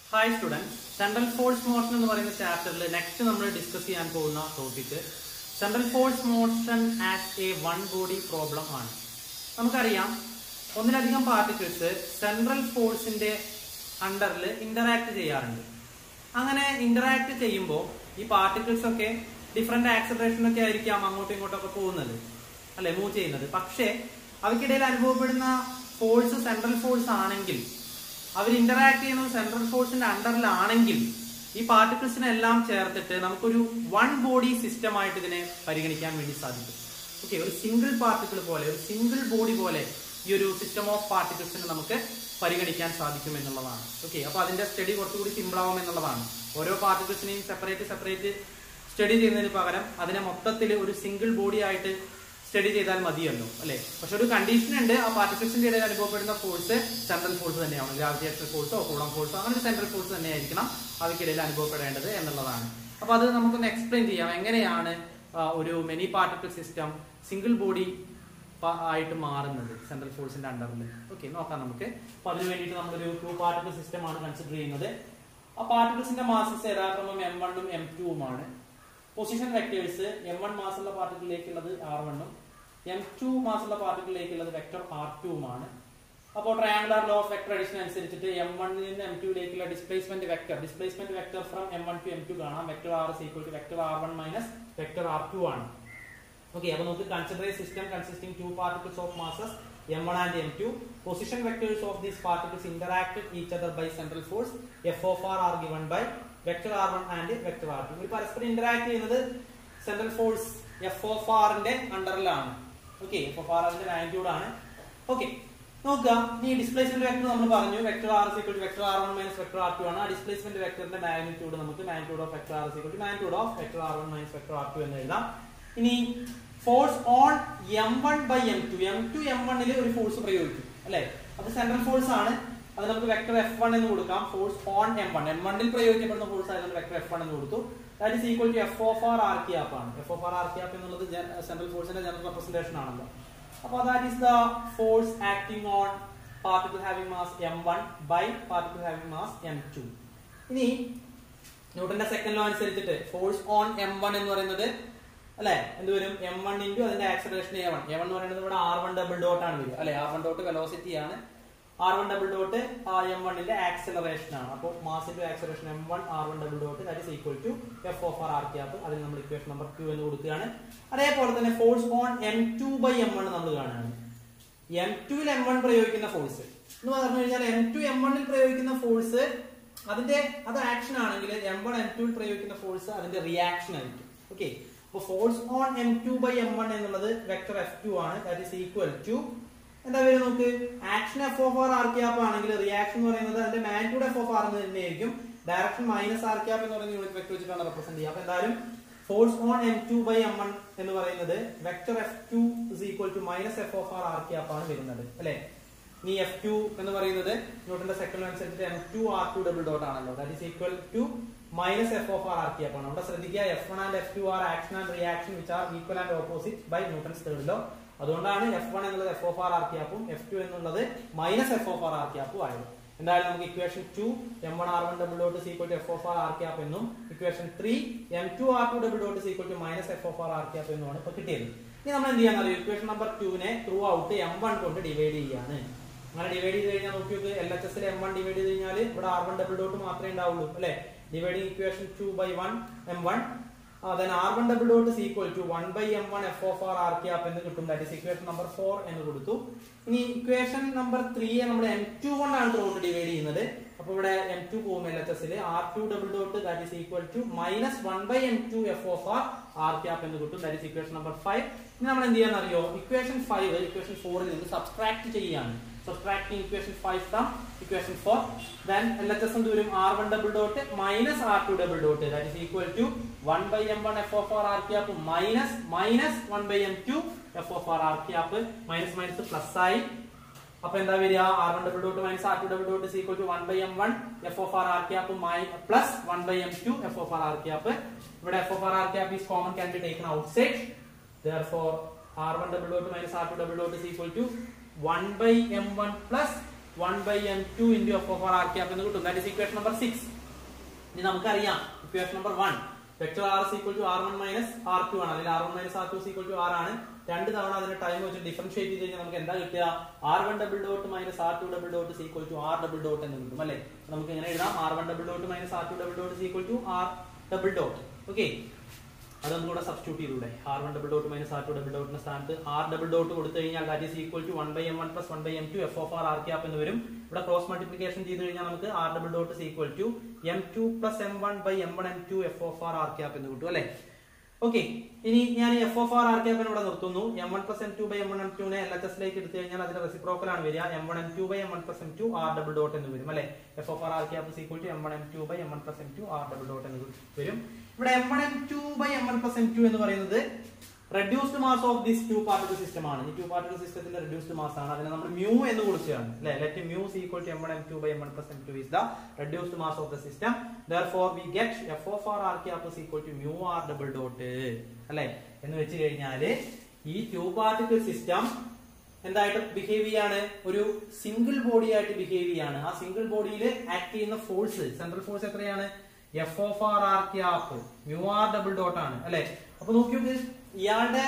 Hi students central force motion എന്ന് പറയുന്ന ചാപ്റ്ററിൽ നെക്സ്റ്റ് നമ്മൾ ഡിസ്കസ് ചെയ്യാൻ പോകുന്ന topic central force motion as a one body problem ആണ് നമുക്കറിയാം ഒന്നിലധികം പാർട്ടിക്കിൾസ് സെൻട്രൽ ഫോഴ്സിന്റെ അണ്ടറിൽ ഇന്ററാക്ട് ചെയ്യാറുണ്ട് അങ്ങനെ ഇന്ററാക്ട് ചെയ്യുമ്പോൾ ഈ പാർട്ടിക്കിൾസ് ഒക്കെ ഡിഫറെന്റ് ആക്സലറേഷൻ ഒക്കെ ആയിരിക്കാം അങ്ങോട്ടും ഇങ്ങോട്ടും ഒക്കെ പോകുന്നത് അല്ലെ മൂവ് ചെയ്യുന്നത് പക്ഷേ അവയ്ക്കിടയിൽ അനുഭവപ്പെടുന്ന ഫോഴ്സ് സെൻട്രൽ ഫോഴ്സ് ആണെങ്കിൽ അവർ ഇന്ററാക്ട് ചെയ്യുന്നത് സെൻട്രൽ ഫോഴ്സിന്റെ അണ്ടറിലാണെങ്കിൽ ഈ പാർട്ടിക്കിൾസിനെല്ലാം ചേർത്തിട്ട് നമുക്കൊരു വൺ ബോഡി സിസ്റ്റം ആയിട്ട് ഇതിനെ പരിഗണിക്കാൻ വേണ്ടി സാധിക്കും ഓക്കെ ഒരു സിംഗിൾ പാർട്ടിക്കിൾ പോലെ ഒരു സിംഗിൾ ബോഡി പോലെ ഈ ഒരു സിസ്റ്റം ഓഫ് പാർട്ടിക്കിൾസിനെ നമുക്ക് പരിഗണിക്കാൻ സാധിക്കും എന്നുള്ളതാണ് ഓക്കെ അപ്പൊ അതിന്റെ സ്റ്റഡി കുറച്ചുകൂടി സിമ്പിൾ ആവും എന്നുള്ളതാണ് ഓരോ പാർട്ടിക്കിൾസിനെയും സെപ്പറേറ്റ് സെപ്പറേറ്റ് സ്റ്റഡി ചെയ്യുന്നതിന് പകരം അതിനെ മൊത്തത്തിൽ ഒരു സിംഗിൾ ബോഡി ആയിട്ട് സ്റ്റഡി ചെയ്താൽ മതിയല്ലോ അല്ലെ പക്ഷെ ഒരു കണ്ടീഷൻ ഉണ്ട് ആ പാർട്ടിക്കിൾസിന്റെ ഇടയിൽ അനുഭവപ്പെടുന്ന ഫോഴ്സ് സെൻട്രൽ ഫോഴ്സ് തന്നെയാണ് ഗ്രാവിറ്റേഷണൽ ഫോഴ്സോ കൂളം ഫോഴ്സോ അങ്ങനെ ഒരു സെൻട്രൽ ഫോഴ്സ് തന്നെയായിരിക്കണം അവയ്ക്കിടയിൽ അനുഭവപ്പെടേണ്ടത് എന്നുള്ളതാണ് അപ്പൊ അത് നമുക്കൊന്ന് എക്സ്പ്ലെയിൻ ചെയ്യാം എങ്ങനെയാണ് ആ, ഒരു many particle system single body ആയിട്ട് മാറുന്നത് സെൻട്രൽ ഫോഴ്സിന്റെ അണ്ടറിൽ ഓക്കെ നോക്കാം നമുക്ക് അപ്പൊ അതിന് വേണ്ടിയിട്ട് നമ്മളൊരു ടു പാർട്ടിക്കിൾ സിസ്റ്റം ആണ് കൺസിഡർ ചെയ്യുന്നത് ആ പാർട്ടിക്കിൾസിന്റെ മാസസ് യഥാക്രമം എം വണ്ണും എം ടുവുമാണ് പൊസിഷൻ വെക്ടേഴ്സ് എം വൺ മാസുള്ള പാർട്ടിക്കിളിലേക്കുള്ളത് ആർ വണ്ണും എം ടു മാസുള്ള പാർട്ടിക്കിളിലേക്കുള്ളത് വെക്ടർ ആർ ടുവുമാണ് അപ്പോൾ triangular law of vector addition അനുസരിച്ചിട്ട് എം വണ്ണിൽ നിന്ന് എം ടുയിലേക്കുള്ള displacement vector displacement vector from M one to M two കാണാം vector R is equal to vector R one minus vector R two ആണ് okay അപ്പൊ നമുക്ക് consider a system consisting two particles of masses M one and M two position vectors of these particles interact each other by central force F of R R given by vector R one and vector R two ഇവർ പരസ്പരം interact ചെയ്യുന്നത് central force F of ആറിന്റെ അണ്ടറിലാണ് okay F of R അതിന്റെ magnitude ആണ് okay നോക്കുക ഈ displacement vector നമ്മൾ പറഞ്ഞു vector R is equal to vector R one minus vector R two ആണ് ആ ഡിസ്പ്ലേസ്മെന്റ് വെക്ടറിന്റെ മാഗ്നിറ്റ്യൂഡ് നമുക്ക് magnitude of vector R is equal to magnitude of vector R one minus vector R two എന്ന് എഴുതാം ഇനി force on M one by M two M two M വണ്ണിൽ ഒരു force പ്രയോഗിക്കും അല്ലെ അത് സെൻട്രൽ ഫോഴ്സ് ആണ് അത് നമുക്ക് വെക്ടർ എഫ് വൺ എന്ന് കൊടുക്കാം force on M one M വണ്ണിൽ പ്രയോഗിക്കപ്പെടുന്ന ഫോഴ്സ് ആയതുകൊണ്ട് വെക്ടർ എഫ് വൺ എന്ന് കൊടുത്തു that is equal to F of R R cap ആണ് F of R R cap എന്നുള്ളത് സെൻട്രൽ ഫോഴ്സിന്റെ ജനറൽ റെപ്രസെന്റേഷൻ ആണല്ലോ അപ്പോൾ that is the force acting on particle having mass M one by particle having mass M two ഇനി ന്യൂട്ടന്റെ second law അനുസരിച്ചിട്ട് force on M one എന്ന് പറയുന്നത് അല്ലെ എന്ത് വരും എം വൺ ഇൻറ്റു അതിന്റെ acceleration A one A one എന്ന് പറയുന്നത് ഇവിടെ ആർ വൺ ഡബിൾ ഡോട്ട് ആണ് വരിക അല്ലെ ആർ വൺ ഡോട്ട് വെലോസിറ്റി ആണ് R one double dot M വണ്ണിന്റെ ആക്സലറേഷൻ ആണ് അപ്പോൾ mass into acceleration M one R one double dot that is equal to F of R R cap അതിന് നമ്മൾ equation number two എന്ന് കൊടുക്കുകയാണ് അതേപോലെ തന്നെ force on M two by M one നമ്മൾ കാണുകയാണ് എം ടുവിൽ എം വൺ പ്രയോഗിക്കുന്ന ഫോഴ്സ് എന്ന് പറഞ്ഞു കഴിഞ്ഞാൽ എം ടു എം വണ്ണിൽ പ്രയോഗിക്കുന്ന ഫോഴ്സ് അതിന്റെ അത് ആക്ഷൻ ആണെങ്കിൽ എം വൺ എം ടുവിൽ പ്രയോഗിക്കുന്ന ഫോഴ്സ് അതിന്റെ റിയാക്ഷൻ ആയിരിക്കും ഓക്കെ അപ്പൊ force on M two by M one എന്നുള്ളത് വെക്ടർ എഫ് ടു ആണ് ദാറ്റ് ഇസ് ഈക്വൽ ടു എന്താ പേര് നോക്ക് action F of R R cap ആണെങ്കിൽ റിയാക്ഷൻ എന്ന് പറയുന്നത് അതിന്റെ മാഗ്നിറ്റ്യൂഡ് എഫ് ഓഫ് ആർ എന്ന് തന്നെയായിരിക്കും ഡയറക്ഷൻ മൈനസ് ആർ ക്യാപ്പ് എന്ന് പറയുന്ന യൂണിറ്റ് വെക്ടർ വെച്ചിട്ടാണ് റെപ്രസെന്റ് ചെയ്യുക അപ്പൊ എന്തായാലും force on M two by M one എന്ന് പറയുന്നത് vector F two is equal to minus F of R R cap ആണ് വരുന്നത് അല്ലെ ഇനി എഫ് ടു എന്ന് പറയുന്നത് ന്യൂട്ടന്റെ സെക്കൻഡ് അനുസരിച്ചിട്ട് M two R two double dot ആണല്ലോ that is equal to minus F of R R cap ആണ് അവിടെ ശ്രദ്ധിക്കുക F one and F two are action and reaction which are equal and opposite by Newton's third law അതുകൊണ്ടാണ് F one എന്നുള്ളത് F of R R ക്യാപ്പും F two എന്നുള്ളത് minus F of R R ക്യാപ്പും ആയത് എന്തായാലും നമുക്ക് equation two M one R one double dot is equal to F of R R cap എന്നും equation three M two R two double dot is equal to minus F of R R cap എന്നുമാണ് ഇപ്പൊ കിട്ടിയത് ഇനി നമ്മൾ എന്ത് ചെയ്യാൻ അറിയാം equation number ടുവിനെ ത്രൂ ഔട്ട് എം വൺ കൊണ്ട് ഡിവൈഡ് ചെയ്യാണ് അങ്ങനെ ഡിവൈഡ് ചെയ്ത് കഴിഞ്ഞാൽ നോക്കി നോക്ക് എൽ എച്ച് എസിൽ എം വൺ ഡിവൈഡ് ചെയ്ത് കഴിഞ്ഞാൽ ഇവിടെ ആർ വൺ ഡബിൾ ഡോട്ട് മാത്രമേ ഉണ്ടാവുള്ളൂ അല്ലെ dividing equation two by one M one then r1 double dot is equal to 1 by m1 f of r r cap എന്ന് കിട്ടും ദാറ്റ് ഇസ് ഇക്വേഷൻ നമ്പർ 4 എന്ന് കൊടുത്തു ഇനി ഇക്വേഷൻ നമ്പർ 3 നമ്മൾ m2 കൊണ്ടാണ് ത്രൂട്ട് ഡിവൈഡ് ചെയ്യുന്നത് അപ്പോൾ ഇവിടെ m2 പോകും LHS ൽ r2 double dot that is equal to minus 1 by m2 f of r r cap എന്ന് കിട്ടും ദാറ്റ് ഇസ് ഇക്വേഷൻ നമ്പർ 5 ഇനി നമ്മൾ എന്ത് ചെയ്യാൻ അറിയോ ഇക്വേഷൻ 5 ഇക്വേഷൻ 4 ൽ നിന്ന് സബ്ട്രാക്ട് ചെയ്യാണ് subtracting equation 5 from equation 4 then LHS എന്ത് വരും r1 double dot minus r2 double dot that is equal to 1 by m1 f of r r cap minus minus 1 by m2 f of r r cap minus minus plus ആയി അപ്പൊ എന്താ വരിക R one double dot minus R two double dot equal to one by M one F of R R cap plus one by M two F of R R cap ഇവിടെ F of R R cap is common can be taken outside therefore r1 double dot minus r2 double dot is equal to 1 by m1 plus one by M two into F of R R cap എന്ന് കിട്ടും that is equation number six ഇനി നമുക്കറിയാം equation number one vector R equal to R one minus R two ആണ് അതിൽ R one minus R two equal to R ആണ് രണ്ട് തവണ അതിന്റെ ടൈം വെച്ച് ഡിഫറൻഷിയേറ്റ് ചെയ്ത് കഴിഞ്ഞാൽ നമുക്ക് എന്താ കിട്ടുക R one double dot minus R two double dot equal to R double dot എന്ന് കിട്ടും അല്ലെ നമുക്ക് എങ്ങനെ എഴുതാം R one double dot minus R two double dot equal to R double dot okay അത് നമുക്കിവിടെ സബ്സ്റ്റിറ്റ്യൂട്ട് ചെയ്തൂടെ R one double dot minus R two double ഡോട്ടിന്റെ സ്ഥാനത്ത് ആർ ഡബിൾ ഡോട്ട് കൊടുത്തു കഴിഞ്ഞാൽ that is equal to one by M one plus one by M two F of R R cap എന്ന് വരും ഇവിടെ ക്രോസ് മൾട്ടിപ്ലിക്കേഷൻ ചെയ്ത് കഴിഞ്ഞാൽ നമുക്ക് R double dot equal to M two plus M one by M one M two F of R R cap എന്ന് കിട്ടും അല്ലെ okay ഇനി ഞാൻ എഫ് ഓഫ് ആർ ആർ ക്യാപ്പിന് ഇവിടെ നിർത്തുന്നു M one plus M two by M one M ടുനെ L H എസിലേക്ക് എടുത്തു കഴിഞ്ഞാൽ അതിന്റെ റെസിപ്രോക്കൽ ആണ് വരിക M one M two by M one plus M two R double dot എന്ന് വരും അല്ലെ F of R R cap equal to M one M two by M one plus M two R double dot എന്ന് വരും ഇവിടെ M one M two by M one plus M two എന്ന് പറയുന്നത് reduced mass of this two particle system ആണ് ഈ two particle സിസ്റ്റത്തിന്റെ reduced mass ആണ് അതിനെ നമ്മൾ മ്യൂ എന്ന് കുറിച്ചാണ് അല്ലെ let mu equal to M one M two by M one plus M two is the reduced mass of the system therefore we get F of R R cap equal to mu R double dot അല്ലെ എന്ന് വെച്ച് കഴിഞ്ഞാല് ഈ two particle system എന്തായിട്ട് behave ചെയ്യാണ് ഒരു single body ആയിട്ട് behave ചെയ്യാണ് ആ സിംഗിൾ ബോഡിയിൽ ആക്ട് ചെയ്യുന്ന ഫോഴ്സ് സെൻട്രൽ ഫോഴ്സ് എത്രയാണ് F of R R cap mu R double dot ആണ് അല്ലെ അപ്പൊ നോക്കി നോക്ക് ഇയാളുടെ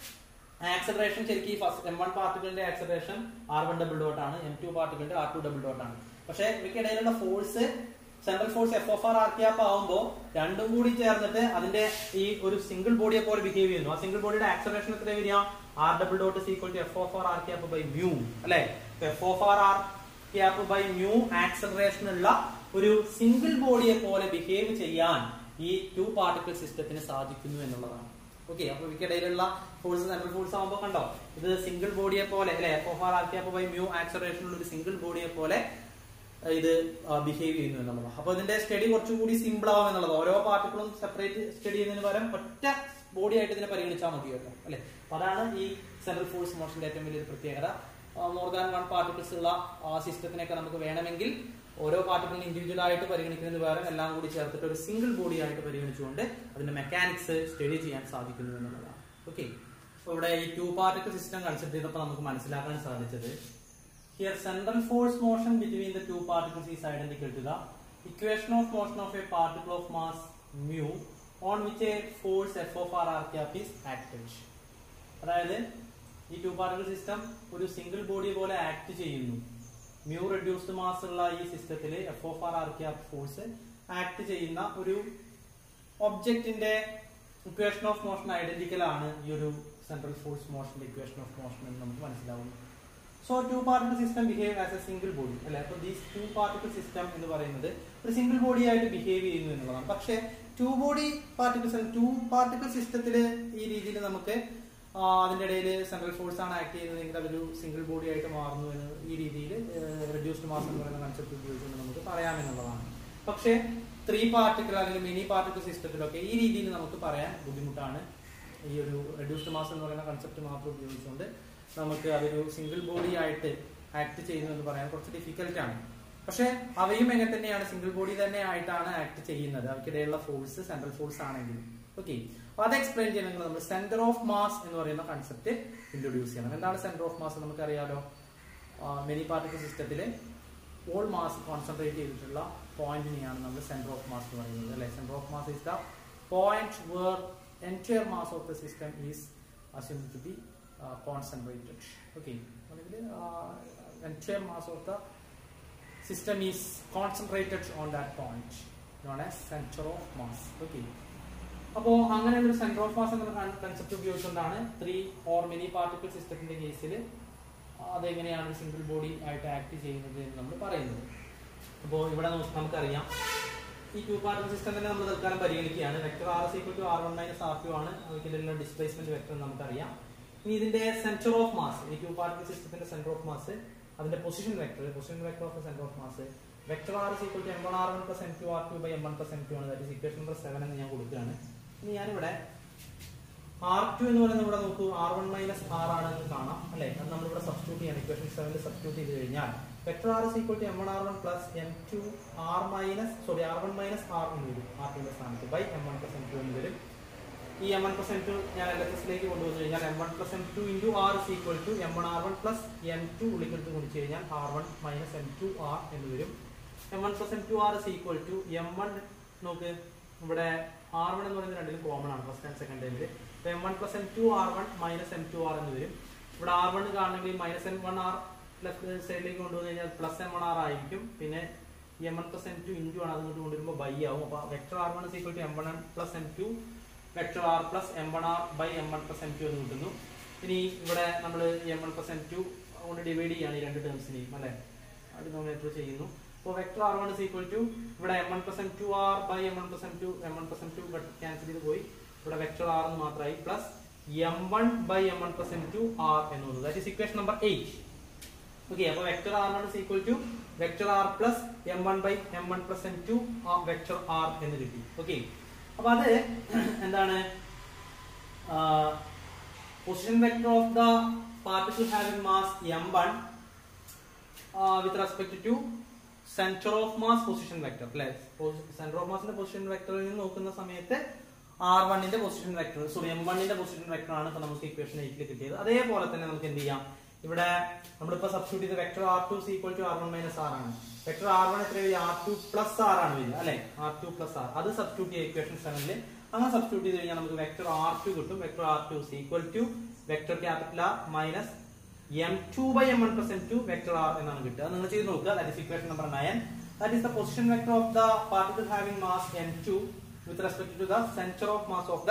ആക്സലറേഷൻ ശരിക്കും ഈ ഫസ്റ്റ് എം വൺ പാർട്ടിക്കിളിന്റെ acceleration R one double dot ആണ് എം ടു പാർട്ടിക്കിളിന്റെ ആർ ടു ഡബിൾ ഡോട്ട് ആണ് പക്ഷെ ഇവയ്ക്കിടയിലുള്ള force central force F of R R cap ആവുമ്പോൾ രണ്ടും കൂടി ചേർന്നിട്ട് അതിന്റെ ഈ ഒരു സിംഗിൾ ബോഡിയെ പോലെ ബിഹേവ് ചെയ്യുന്നു ആ സിംഗിൾ ബോഡിയുടെ ആക്സലറേഷൻ എത്ര വരിക R double dot equal to F of R R cap by mu അല്ലെ F of R R cap by mu acceleration ഉള്ള ഒരു സിംഗിൾ ബോഡിയെ പോലെ ബിഹേവ് ചെയ്യാൻ ഈ ടു പാർട്ടിക്കിൾ സിസ്റ്റത്തിന് സാധിക്കുന്നു എന്നുള്ളതാണ് ഓക്കെ അപ്പൊ ഇവയ്ക്കിടയിലുള്ള ഫോഴ്സ് സെൻട്രൽ ഫോഴ്സ് ആകുമ്പോൾ കണ്ടോ ഇത് സിംഗിൾ ബോഡിയെ പോലെ അല്ലെ F of R R cap by mu acceleration ഉള്ള ഒരു സിംഗിൾ ബോഡിയെ പോലെ ഇത് ബിഹേവ് ചെയ്യുന്നു എന്നുള്ളതാണ് അപ്പൊ ഇതിന്റെ സ്റ്റഡി കുറച്ചുകൂടി സിമ്പിൾ ആവും എന്നുള്ളത് ഓരോ പാർട്ടിക്കിളും സെപ്പറേറ്റ് സ്റ്റഡി ചെയ്യുന്നതിന് പകരം ഒറ്റ ബോഡി ആയിട്ട് ഇതിനെ പരിഗണിച്ചാൽ മതിയല്ലോ അല്ലെ അപ്പൊ അതാണ് ഈ സെൻട്രൽ ഫോഴ്സ് മോഷന്റെ ഏറ്റവും വലിയൊരു പ്രത്യേകത മോർ ദാൻ വൺ പാർട്ടിക്കിൾസ് ഉള്ള സിസ്റ്റത്തിനൊക്കെ നമുക്ക് വേണമെങ്കിൽ ഓരോ പാർട്ടിക്കിളിനും ഇൻഡിവിജ്വൽ ആയിട്ട് പരിഗണിക്കുന്നതിന് പകരം എല്ലാം കൂടി ചേർത്തിട്ട് ഒരു സിംഗിൾ ബോഡി ആയിട്ട് പരിഗണിച്ചുകൊണ്ട് അതിന്റെ മെക്കാനിക്സ് സ്റ്റഡി ചെയ്യാൻ സാധിക്കുന്നു എന്നുള്ളതാണ് ഓക്കെ അപ്പൊ ഇവിടെ ഈ ടു പാർട്ടിക്കിൾ സിസ്റ്റം കൺസെപ്റ്റ് ചെയ്തപ്പോൾ നമുക്ക് മനസ്സിലാക്കാൻ സാധിച്ചത് Here central force motion between the two particles is identical to the equation of motion of a particle of mass mu on which a force F of r r cap is acted. അതായത് ഈ two particle system ഒരു single body പോലെ act ചെയ്യുന്നു mu reduced mass ഉള്ള ഈ സിസ്റ്റത്തിൽ F of R R cap force act ചെയ്യുന്ന ഒരു ഒബ്ജക്റ്റിന്റെ ഇക്വേഷൻ ഓഫ് മോഷൻ ഐഡന്റിക്കൽ ആണ് ഈ ഒരു സെൻട്രൽ ഫോഴ്സ് മോഷന്റെ ഇക്വേഷൻ ഓഫ് മോഷൻ എന്ന് നമുക്ക് മനസ്സിലാവുന്നു so two particle system behave as a single body അല്ലെ അപ്പൊ ദീസ് ടു പാർട്ടിക്കൽ സിസ്റ്റം എന്ന് പറയുന്നത് ഒരു സിംഗിൾ ബോഡി ആയിട്ട് ബിഹേവ് ചെയ്യുന്നു എന്നുള്ളതാണ് പക്ഷേ two body particles two particle സിസ്റ്റത്തിൽ ഈ രീതിയിൽ നമുക്ക് ആ, അതിന്റെ ഇടയിൽ സെൻട്രൽ ഫോഴ്സ് ആണ് ആക്ട് ചെയ്യുന്നതെങ്കിൽ അതൊരു സിംഗിൾ ബോഡി ആയിട്ട് മാറുന്നു എന്ന് ഈ രീതിയിൽ റെഡ്യൂസ്ഡ് മാസ് എന്ന് പറയുന്ന കൺസെപ്റ്റ് ഉപയോഗിച്ചുകൊണ്ട് നമുക്ക് പറയാമെന്നുള്ളതാണ് പക്ഷേ ത്രീ പാർട്ടിക്കൽ അല്ലെങ്കിൽ മിനി പാർട്ടിക്കൽ സിസ്റ്റത്തിലൊക്കെ ഈ രീതിയിൽ നമുക്ക് പറയാൻ ബുദ്ധിമുട്ടാണ് ഈ ഒരു റെഡ്യൂസ്ഡ് മാസ് എന്ന് പറയുന്ന കൺസെപ്റ്റ് മാത്രം ഉപയോഗിച്ചുകൊണ്ട് നമുക്ക് അതൊരു സിംഗിൾ ബോഡി ആയിട്ട് ആക്ട് ചെയ്യുന്നു എന്ന് പറയാൻ കുറച്ച് ഡിഫിക്കൽട്ട് ആണ് പക്ഷെ അവയും എങ്ങനെ തന്നെയാണ് സിംഗിൾ ബോഡി തന്നെ ആയിട്ടാണ് ആക്ട് ചെയ്യുന്നത് അവർക്കിടയിലുള്ള ഫോഴ്സ് സെൻട്രൽ ഫോഴ്സ് ആണെങ്കിൽ ഓക്കെ അപ്പൊ അത് എക്സ്പ്ലെയിൻ ചെയ്യണമെങ്കിൽ നമ്മൾ സെന്റർ ഓഫ് മാസ് എന്ന് പറയുന്ന കൺസെപ്റ്റ് ഇൻട്രൊഡ്യൂസ് ചെയ്യണം എന്താണ് സെന്റർ ഓഫ് മാസ് നമുക്കറിയാലോ മെനി പാർട്ടിക്കൽ സിസ്റ്റത്തിൽ ഓൾ മാസ് കോൺസെൻട്രേറ്റ് ചെയ്തിട്ടുള്ള പോയിന്റിനെയാണ് നമ്മൾ സെന്റർ ഓഫ് മാസ് എന്ന് പറയുന്നത് അല്ലെ centre of mass is the point where entire mass of the system is assumed to be uh, concentrated. Okay, അല്ലെങ്കിൽ entire mass of the system is concentrated on that point known as center of mass. Okay. അപ്പോൾ അങ്ങനെ ഒരു centre of mass എന്ന concept ഉപയോഗിച്ചുകൊണ്ടാണ് three or many particle സിസ്റ്റത്തിന്റെ കേസിൽ അതെങ്ങനെയാണ് single body ആയിട്ട് ആക്ട് ചെയ്യുന്നത് എന്ന് നമ്മൾ പറയുന്നത് അപ്പോൾ ഇവിടെ നമുക്ക് നമുക്കറിയാം ഈ ടു പാർട്ടിക്കൽ സിസ്റ്റം തന്നെ നമ്മൾ തൽക്കാലം പരിഗണിക്കുകയാണ് vector R is equal to R one minus R two ആണ് അവയ്ക്കുള്ള ഡിസ്പ്ലേസ്മെന്റ് വെക്ടർ നമുക്കറിയാം ഇനി ഇതിന്റെ സെന്റർ ഓഫ് മാസ് ഈ ടു പാർട്ടിക്കൽ സിസ്റ്റത്തിന്റെ സെന്റർ ഓഫ് മാസ് അതിന്റെ position vector position vector of centre of mass vector R is equal to M one R one plus M two R two by M one plus M two ആണ് that equation number seven എന്ന് ഞാൻ കൊടുക്കുകയാണ് ഇനി ഞാനിവിടെ R two എന്ന് പറയുന്നത് ഇവിടെ നോക്കൂ ആർ വൺ മൈനസ് ആർ ആണെന്ന് കാണാം അല്ലെ അത് നമ്മളിവിടെ സബ്സ്റ്റിറ്റ്യൂട്ട് ചെയ്യണം ഇക്വേഷൻ സെവനിൽ സബ്സ്റ്റിറ്റ്യൂട്ട് ചെയ്ത് കഴിഞ്ഞാൽ vector R is equal to M one R one plus M two R minus sorry R one minus R എന്ന് വരും ആർ ടുവിന്റെ സ്ഥാനത്ത് by M one plus M two എന്ന് വരും ഈ M one plus M two ഞാൻ L S എസിലേക്ക് കൊണ്ടുവന്നു കഴിഞ്ഞാൽ M one plus M two into R is equal to M one R one plus M two ഉള്ളിക്കെടുത്ത് ഗുണിച്ച് കഴിഞ്ഞാൽ R one minus M two R എന്ന് വരും M one plus M two R is equal to M one നോക്ക് ഇവിടെ R one എന്ന് പറയുന്നത് രണ്ടിലും കോമൺ ആണ് ഫസ്റ്റ് ആൻഡ് സെക്കൻഡ് ടൈമിൽ അപ്പോൾ M one plus M two R one minus M two R എന്ന് വരും ഇവിടെ ആർ വൺ കാണണമെങ്കിൽ minus M one R left സൈഡിലേക്ക് കൊണ്ടുവന്നു കഴിഞ്ഞാൽ പ്ലസ് എം വൺ ആർ ആയിരിക്കും പിന്നെ M one plus M two into ആണ് അതിങ്ങോട്ട് കൊണ്ടുവരുമ്പോൾ ബൈ ആവും അപ്പോൾ vector R one is equal to M one plus M two vector R plus M one R by M one plus M two എന്ന് കിട്ടുന്നു ഇനി ഇവിടെ നമ്മൾ M one plus M two കൊണ്ട് ഡിവൈഡ് ചെയ്യാണ് ഈ രണ്ട് ടേംസിനെയും അല്ലേ ഡിനോമിനേറ്റർ ചെയ്യുന്നു അപ്പോൾ vector R one is equal to ഇവിടെ M one plus M two R by M one plus M two M one plus M two cancel ചെയ്ത് പോയി ഇവിടെ വെക്ടർ ആർ എന്ന് മാത്രമായി plus M one by M one plus M two R എന്ന് വന്നു that is equation number eight okay അപ്പോൾ vector R one is equal to vector R plus M one by M one plus M two vector R എന്ന് കിട്ടി okay അപ്പൊ അത് എന്താണ് position vector of the particle having mass M one with respect to centre of mass position vector അല്ലെ centre of മാസിന്റെ position വെക്ടറിൽ നിന്ന് നോക്കുന്ന സമയത്ത് ആർ വണ്ണിന്റെ പൊസിഷൻ വെക്ടർ സോറി എം വണ്ണിന്റെ പൊസിഷൻ വെക്ടർ ആണ് ഇപ്പൊ നമുക്ക് ഇക്വേഷൻ എയ്റ്റിൽ കിട്ടിയത് അതേപോലെ തന്നെ നമുക്ക് എന്ത് ചെയ്യാം ഇവിടെ നമ്മളിപ്പോ സബ്സ്റ്റിറ്റ്യൂട്ട് ചെയ്ത vector R two equal to R one minus R ആണ് വെക്ടർ ആർ വൺ എത്ര വരിക ആർ ടു പ്ലസ് ആർ ആണ് വരിക അല്ലെ ആർ ടു പ്ലസ് ആർ അത് സബ്സ്റ്റിറ്റ്യൂട്ട് ചെയ്യുക ഇക്വേഷൻ സെവനിൽ അങ്ങനെ സബ്സ്റ്റിറ്റ്യൂട്ട് ചെയ്ത് കഴിഞ്ഞാൽ നമുക്ക് വെക്ടർ ആർ ടു കിട്ടും vector R two equal to vector capital R minus M two by M one plus M two vector R എന്നാണ് കിട്ടുക അത് നിങ്ങൾ ചെയ്ത് നോക്കുക that is equation number nine that is the position vector of the particle having mass M two with respect to the centre of mass of the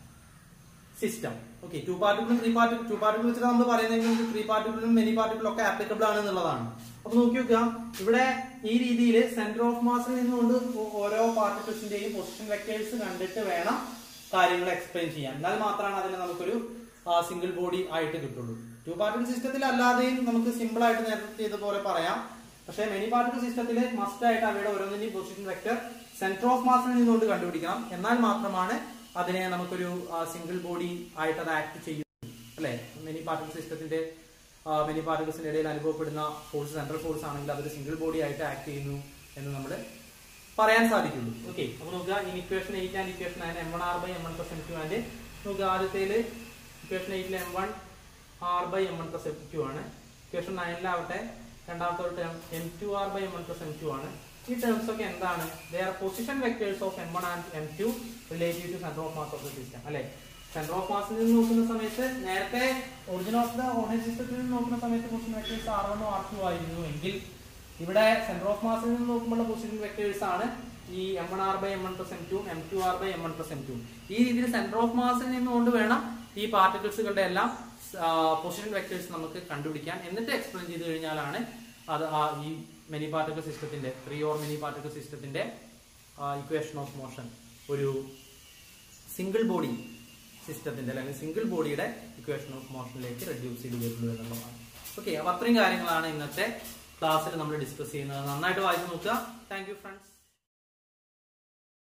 system okay two പാർട്ടിക്കിളും three particle two particle വെച്ചിട്ട് നമ്മൾ പറയുന്നത് three പാർട്ടിക്കിളും many പാർട്ടിക്കിളും ഒക്കെ applicable ആണ് എന്നുള്ളതാണ് അപ്പൊ നോക്കി നോക്കുക ഇവിടെ ഈ രീതിയിൽ സെന്റർ ഓഫ് മാസിൽ നിന്നുകൊണ്ട് ഓരോ പാർട്ടിക്കിൾസിന്റെയും പൊസിഷൻ വെക്ടേഴ്സ് കണ്ടിട്ട് വേണം കാര്യങ്ങൾ എക്സ്പ്ലെയിൻ ചെയ്യാൻ എന്നാൽ മാത്രമാണ് അതിനെ നമുക്കൊരു സിംഗിൾ ബോഡി ആയിട്ട് കിട്ടുള്ളൂ ടു പാർട്ടിക്കിൾ സിസ്റ്റത്തിൽ അല്ലാതെയും നമുക്ക് സിമ്പിൾ ആയിട്ട് നേരത്തെ ചെയ്ത പോലെ പറയാം പക്ഷേ മെനി പാർട്ടിക്കിൾ സിസ്റ്റത്തിൽ മസ്റ്റ് ആയിട്ട് അവയുടെ ഓരോന്നിന്റെയും പൊസിഷൻ വെക്ടർ സെന്റർ ഓഫ് മാസിൽ നിന്നുകൊണ്ട് കണ്ടുപിടിക്കണം എന്നാൽ മാത്രമാണ് അതിനെ നമുക്കൊരു സിംഗിൾ ബോഡി ആയിട്ട് അത് ആക്ട് ചെയ്യും അല്ലെ മെനി പാർട്ടിക്കിൾ സിസ്റ്റത്തിന്റെ മെനി പാർട്ടിക്കിൾസിന്റെ ഇടയിൽ അനുഭവപ്പെടുന്ന ഫോഴ്സ് സെൻട്രൽ ഫോഴ്സ് ആണെങ്കിൽ അതൊരു സിംഗിൾ ബോഡി ആയിട്ട് ആക്ട് ചെയ്യുന്നു എന്ന് നമ്മൾ പറയാൻ സാധിക്കുള്ളൂ ഓക്കെ അപ്പൊ നോക്കുക in equation eight and equation nine M one R by M one plus M two and നോക്കുക ആദ്യത്തേല് ഇക്വേഷൻ എയ്റ്റിൽ M one R by M one plus M two ആണ് ഇക്വേഷൻ നയനിലാവട്ടെ രണ്ടാമത്തെ term M two R by M one plus M two ആണ് ഈ terms ഒക്കെ എന്താണ് their position vectors of M one and M two relative to centre of mass of the system അല്ലെ centre of മാസിൽ നിന്ന് നോക്കുന്ന സമയത്ത് നേരത്തെ ഒറിജിൻ ഓഫ് ദ ഓർഡിനറി സിസ്റ്റത്തിൽ നിന്ന് നോക്കുന്ന സമയത്ത് പൊസിഷൻ വെക്ടേഴ്സ് ആർ വണ്ണോ ആർ ടു ആയിരുന്നു എങ്കിൽ ഇവിടെ സെന്റർ ഓഫ് മാസിൽ നിന്ന് നോക്കുമ്പോൾ പൊസിഷൻ വെക്ടേഴ്സ് ആണ് ഈ M one R by M one plus M two M two R by M one plus M two ഈ രീതിയിൽ സെന്റർ ഓഫ് മാസിൽ നിന്നുകൊണ്ട് വേണം ഈ പാർട്ടിക്കിൾസുകളുടെ എല്ലാം പൊസിഷൻ വെക്ടേഴ്സ് നമുക്ക് കണ്ടുപിടിക്കാൻ എന്നിട്ട് എക്സ്പ്ലെയിൻ ചെയ്ത് കഴിഞ്ഞാലാണ് അത് ആ ഈ മെനി പാർട്ടിക്കൽ സിസ്റ്റത്തിന്റെ ത്രീ ഓർ മെനി പാർട്ടിക്കൽ സിസ്റ്റത്തിന്റെ ഇക്വേഷൻ ഓഫ് മോഷൻ ഒരു സിംഗിൾ ബോഡി സിസ്റ്റത്തിന്റെ അല്ലെങ്കിൽ സിംഗിൾ ബോഡിയുടെ ഇക്വേഷൻ ഓഫ് മോഷനിലേക്ക് റെഡ്യൂസ് ചെയ്ത് വരുന്നു എന്നുള്ളതാണ് ഓക്കെ അപ്പൊ അത്രയും കാര്യങ്ങളാണ് ഇന്നത്തെ ക്ലാസ്സിൽ നമ്മൾ ഡിസ്കസ് ചെയ്യുന്നത് നന്നായിട്ട് വായിച്ചു നോക്കുക താങ്ക് യു ഫ്രണ്ട്സ്